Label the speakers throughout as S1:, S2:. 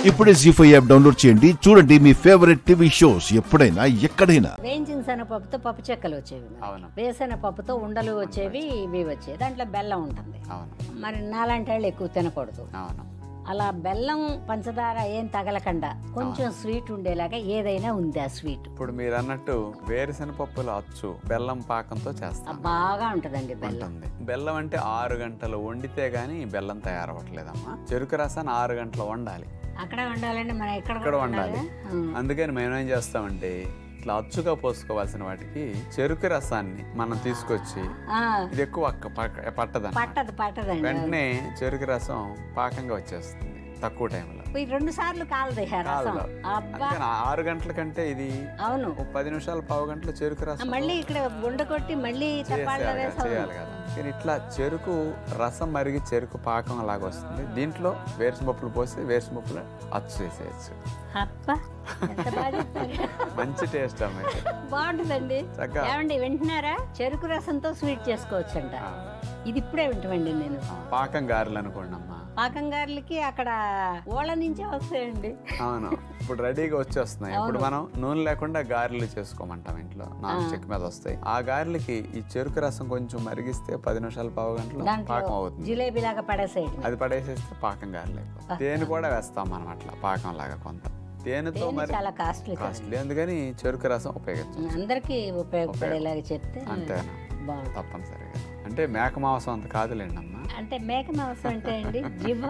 S1: ఇప్పుడే G five app download చేయండి చూడండి మీ ఫేవరెట్ టీవీ షోస్ ఎప్పుడైనా ఎక్కడైనా
S2: వేయించిన శనగపప్పుతో పప్పు చెక్కలు వచ్చేవి మరి.
S3: అవును.
S2: వేసిన పప్పుతో ఉండలు వచ్చేవి ఇవి వచ్చేవి దాంట్లో బెల్లం ఉంటుంది
S3: అవును
S2: మరి నాలాంటి వాళ్ళు ఎక్కువ తినకూడదు
S3: అవును
S2: అలా బెల్లం పంచదార ఏం తగలకుండా కొంచెం స్వీట్ ఉండేలాగా ఏదైనా ఉంది ఆ స్వీట్
S3: ఇప్పుడు మీరు అన్నట్టు వేరుశెనగ పప్పులు అచ్చు బెల్లం పాకంతో చేస్తాం
S2: బాగా ఉంటుందండి బెల్లం
S3: ఉంటుంది బెల్లం అంటే ఆరు గంటలు వండితే గానీ బెల్లం తయారవ్వట్లేదమ్మా చెరుకు రసాన్ని ఆరు గంటలు వండాలి
S2: అక్కడే ఉండాలండి మనం ఎక్కడ
S3: ఇక్కడ
S2: కూడా
S3: వండాలి
S2: ఉండాలి. ఉం.
S3: అందుకని మేము ఏం చేస్తామంటే ఇట్లా అచ్చుగా పోసుకోవాల్సిన వాటికి చెరుకు రసాన్ని మనం తీసుకొచ్చి
S2: ఆ,
S3: ఇది ఎక్కువ అక్క పక్క- పట్టదన్నమాట
S2: పట్టదు పట్టదండి
S3: వెంటనే చెరుకు రసం పాకంగా వచ్చేస్తుంది తక్కువ టైంలో
S2: ఈ రెండు సార్లు కాలదు ఆ రసం
S3: కాదు.
S2: అబ్బా
S3: అందుకని ఆరు గంటల కంటే ఇది
S2: అవును
S3: ఒక పది నిమిషాలు పావు గంటలు చెరుకు
S2: ఆ,
S3: రసం
S2: మళ్ళీ ఇక్కడ గుండ కొట్టి మళ్ళీ తప్పాళ్ళ
S3: చేసేయాలి కదా,
S2: వేసాం
S3: చేయాలి కదా కానీ ఇట్లా చెరుకు రసం మరిగి చెరుకు పాకం లాగా వస్తుంది దీంట్లో వేరుశనపప్పులు పోసి వేరుశనపప్పులు అచ్చు చేసేయచ్చు
S2: అబ్బా ఎంత బాగా చెప్పారు
S3: మంచి టేస్ట్ అమ్మాయి
S2: బాగుంటుందండి
S3: చక్కగా
S2: ఏమండి వింటున్నారా చెరుకు రసంతో స్వీట్ చేసుకోవచ్చంట
S3: ఆ,
S2: ఇది ఇప్పుడే వింటామండి నేను
S3: ఆ, పాకం గారెలు అనుకోండి అమ్మా
S2: పాకం గారులకి అక్కడ ఓళ్ళ నుంచే వస్తాయండి
S3: అవును ఇప్పుడు రెడీగా వచ్చేస్తున్నాయి ఇప్పుడు మనం నూనె లేకుండా గారెలు చేసుకోమంటాం ఇంట్లో నాన్ స్టిక్ మీద వస్తాయి ఆ గారెలకి ఈ చెరుకు రసం కొంచెం మరిగిస్తే పది నిమిషాలు పావు గంటలు
S2: దాంట్లో
S3: పాకం అవుతుంది
S2: జిలేబీ లాగా పడేసేయండి
S3: అది పడేసేస్తే పాకం గారెలు అయిపోతుంది తేనె కూడా వేస్తాం మనం అట్లా పాకం లాగా కొంత తేనెతో
S2: తేనె
S3: మరి
S2: చాలా కాస్ట్లీ
S3: కాస్ట్లీ అందుకని చెరుకు రసం ఉపయోగించు
S2: అందరికి ఉపయోగపడేలాగా చెప్తే
S3: అంతేనా
S2: బాగుంటుంది
S3: తప్పనిసరిగా అంటే మేక మాంసం అంత కాదులేండి అమ్మా
S2: అంటే మేక మాంసం అంటే అండి జివ్వ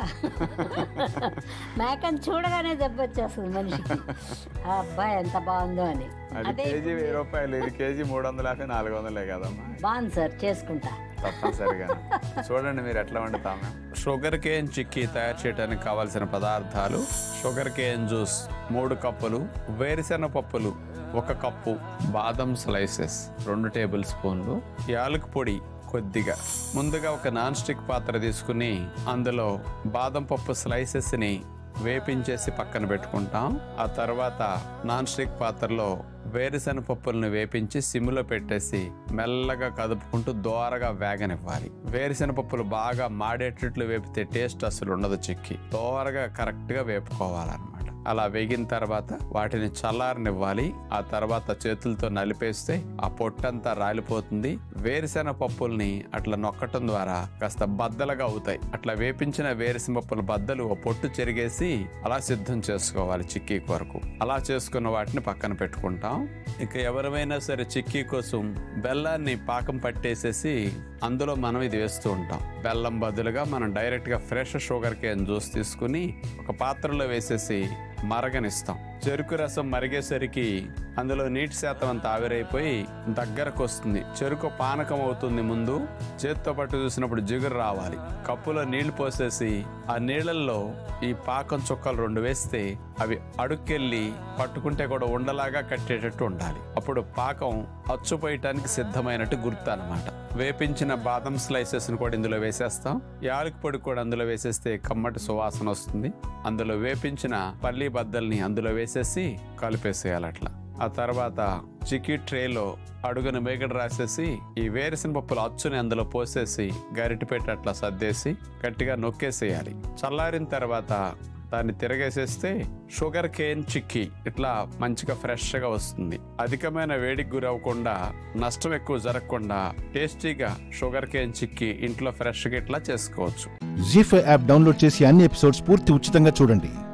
S2: మేకని చూడగానే దెబ్బ వచ్చేస్తుంది మనిషికి ఆ అబ్బాయి ఎంత బాగుందో అని
S3: అది
S2: అదే
S3: కేజీ వెయ్యి రూపాయలు ఇది కేజీ మూడు వందల యాభై నాలుగు వందలే కదమ్మా
S2: బాగుంది సార్ చేసుకుంటా
S3: తప్పనిసరిగా చూడండి మీరు ఎట్లా వండుతాము షుగర్ కేన్ చిక్కీ తయారు చేయడానికి కావాల్సిన పదార్థాలు షుగర్ కేన్ జ్యూస్ మూడు కప్పులు వేరుశెనగ పప్పులు ఒక కప్పు బాదం స్లైసెస్ రెండు టేబుల్ స్పూన్లు యాలక్ పొడి కొద్దిగా ముందుగా ఒక నాన్ స్టిక్ పాత్ర తీసుకుని అందులో బాదం పప్పు స్లైసెస్ని వేపించేసి పక్కన పెట్టుకుంటాం ఆ తర్వాత నాన్ స్టిక్ పాత్రలో వేరుశెనగ పప్పులను వేపించి సిమ్లో పెట్టేసి మెల్లగా కదుపుకుంటూ దోరగా వేగనివ్వాలి వేరుశెనగ పప్పులు బాగా మాడేటట్లు వేపితే టేస్ట్ అసలు ఉండదు చిక్కి దోరగా కరెక్ట్గా వేపుకోవాలన్నమాట అలా వేగిన తర్వాత వాటిని చల్లారనివ్వాలి ఆ తర్వాత చేతులతో నలిపేస్తే ఆ పొట్టంతా రాలిపోతుంది వేరుశెనగ పప్పుల్ని అట్లా నొక్కటం ద్వారా కాస్త బద్దలుగా అవుతాయి అట్లా వేపించిన వేరుశెనగ పప్పుల బద్దలు ఓ పొట్టు చెరిగేసి అలా సిద్ధం చేసుకోవాలి చిక్కీ కొరకు అలా చేసుకున్న వాటిని పక్కన పెట్టుకుంటాం ఇక ఎవరైనా సరే చిక్కీ కోసం బెల్లాన్ని పాకం పట్టేసేసి అందులో మనం ఇది వేస్తూ ఉంటాం బెల్లం బదులుగా మనం డైరెక్ట్ గా ఫ్రెష్ షుగర్ కేన్ జ్యూస్ తీసుకుని ఒక పాత్రలో వేసేసి మరగనిస్తాం చెరుకు రసం మరిగేసరికి అందులో నీటి శాతం అంతా ఆవిరైపోయి దగ్గరకు వస్తుంది చెరుకు పానకం అవుతుంది ముందు చేత్తో పట్టు చూసినప్పుడు జిగురు రావాలి కప్పులో నీళ్లు పోసేసి ఆ నీళ్ళల్లో ఈ పాకం చుక్కలు రెండు వేస్తే అవి అడుక్కెళ్ళి పట్టుకుంటే కూడా ఉండలాగా కట్టేటట్టు ఉండాలి అప్పుడు పాకం అచ్చుపోయటానికి సిద్ధమైనట్టు గుర్తు అనమాట వేపించిన బాదం స్లైసెస్ ని కూడా ఇందులో వేసేస్తాం యాలకి పొడి కూడా అందులో వేసేస్తే కమ్మటి సువాసన వస్తుంది అందులో వేపించిన పల్లి బద్దల్ని అందులో వేసేసి కలిపేసేయాలి అట్లా ఆ తర్వాత చిక్కీ ట్రేలో అడుగున మేగడ రాసేసి ఈ వేరుసిన పప్పుల అచ్చుని అందులో పోసేసి గరిటె పెట్టి అట్లా సర్దేసి గట్టిగా నొక్కేసేయాలి చల్లారిన తర్వాత దాన్ని తిరగేసేస్తే షుగర్ కేన్ చిక్కీ ఇట్లా మంచిగా ఫ్రెష్ గా వస్తుంది అధికమైన వేడికి గురవ్వకుండా నష్టం ఎక్కువ జరగకుండా టేస్టీగా షుగర్ కేన్ చిక్కీ ఇంట్లో ఫ్రెష్ గా ఇట్లా చేసుకోవచ్చు
S1: జీ ఫైవ్ యాప్ డౌన్లోడ్ చేసి అన్ని ఎపిసోడ్స్ పూర్తి ఉచితంగా చూడండి